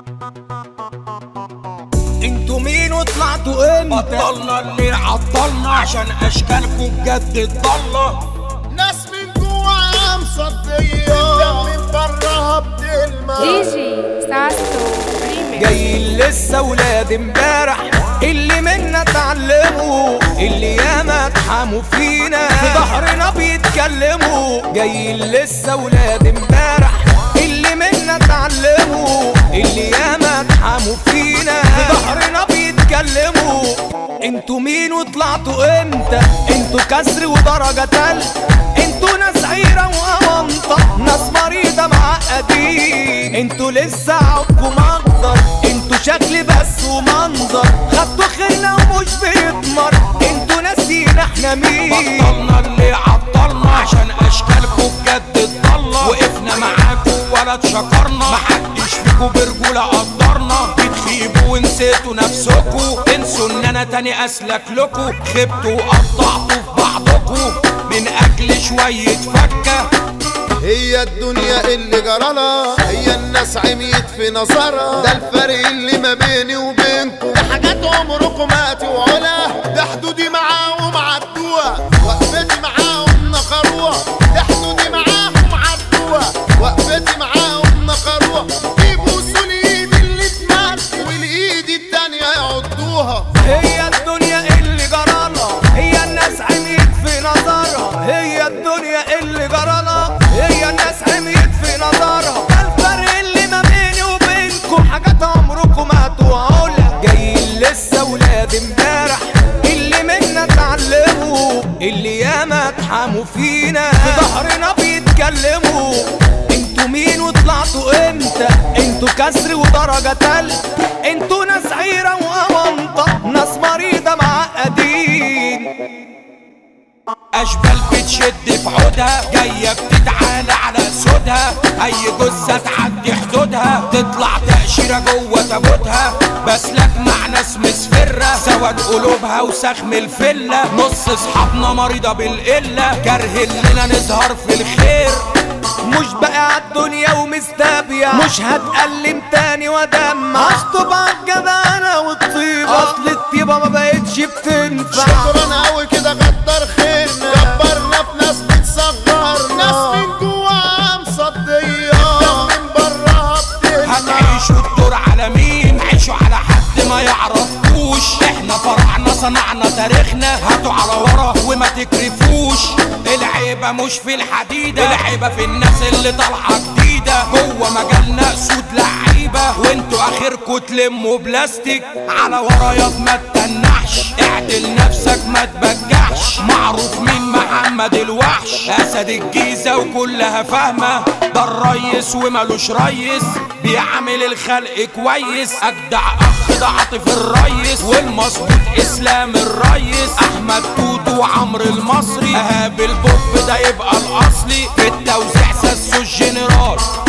انتوا مين وطلعتوا امتى بطلنا اللي عطلنا عشان اشكالكم بجد اتضلة ناس من جواها مصدية الدم من براها بتلمع دي جي ساسو ريميكس جايين لسه ولاد امبارح اللي منا اتعلموا اللي ياما اتحموا فينا في ظهرنا بيتكلموا جايين لسه ولاد امبارح اللي منا اتعلموا اللي ياما اتحموا فينا في ظهرنا بيتكلموا انتوا مين وطلعتوا امتى انتوا كسر ودرجة تل انتوا ناس عيرة وأمنطة ناس مريضة معقدين انتوا لسه عقكم اكتر انتوا شكل بس ومنظر خدتوا خيرنا ومش بيتمر انتوا ناسين احنا مين بطلنا اللي عطلنا عشان اشكالكم بجد اتضلة وقفنا معاكم ولا اتشكرنا محدش فيكم برجولة قدرنا بتخيبوا ونسيتوا نفسكوا تنسوا ان انا تاني اسلك لكوا خبتوا وقطعتوا في بعضكوا من اجل شوية فكة هي الدنيا اللي جرالها هي الناس عميت في نظرها ده الفرق اللي ما بيني وبينكم ده حاجات عمركم ما توعولا ده حدودي معاهم عدوها وقفتي معاهم نخروها ده حدودي معاهم عدوها وقفتي معاهم نخروها يبوسوا الايد اللي تمد والايد التانية يعضوها هي الدنيا اللي جرالها هي الناس عميت في نظرها هي الدنيا اللي جرالها هي الناس عميت في نظرها ده الفرق اللي ما بيني وبينكم حاجات عمركم ما هتوعولا جايين لسه ولاد امبارح اللي منا اتعلموا اللي ياما اتحموا فينا في ظهرنا بيتكلموا انتوا مين وطلعتوا امتى انتوا كسر ودرجة تل انتوا ناس عيرة وأونطة ناس مريضة معقدين اشبال بتشد في عودها جايه بتتعالى على سودها اي جثه تعدي حدودها تطلع تاشيره جوه تابوتها بسلك مع ناس مسفره سواد قلوبها وسخم الفله نص اصحابنا مريضه بالقله كاره اننا نظهر في الخير مش بقى عالدنيا ومستابية مش هتألم تاني ودمع هشطب عالجدعنة والطيبة اصل الطيبة ما بقتش بتنفع شكرا قوي كده غدر خيرنا كبرنا في ناس بتصغرنا ناس من جواها مصدية الدم من براها بتلمع هتعيشوا الدور على مين عيشوا على حد ما يعرفكوش احنا فرعنا صنعنا تاريخنا هاتوا على ورا وما تكرفوش العيبة مش في الحديدة العيبة في الناس اللي طالعة جديدة جوه مجالنا سود لعيبة وانتوا اخركوا تلموا بلاستيك على ورا ياض ما تتنحش اعدل نفسك ما تبجحش معروف مين محمد الوحش اسد الجيزة وكلها فاهمة ده الريس ومالوش ريس بيعامل الخلق كويس اجدع اخ ده عاطف الريس والمظبوط اسلام الريس احمد توتو وعمرو المصري اهاب البوب ده يبقى الاصلي في التوزيع ساسو الجنرال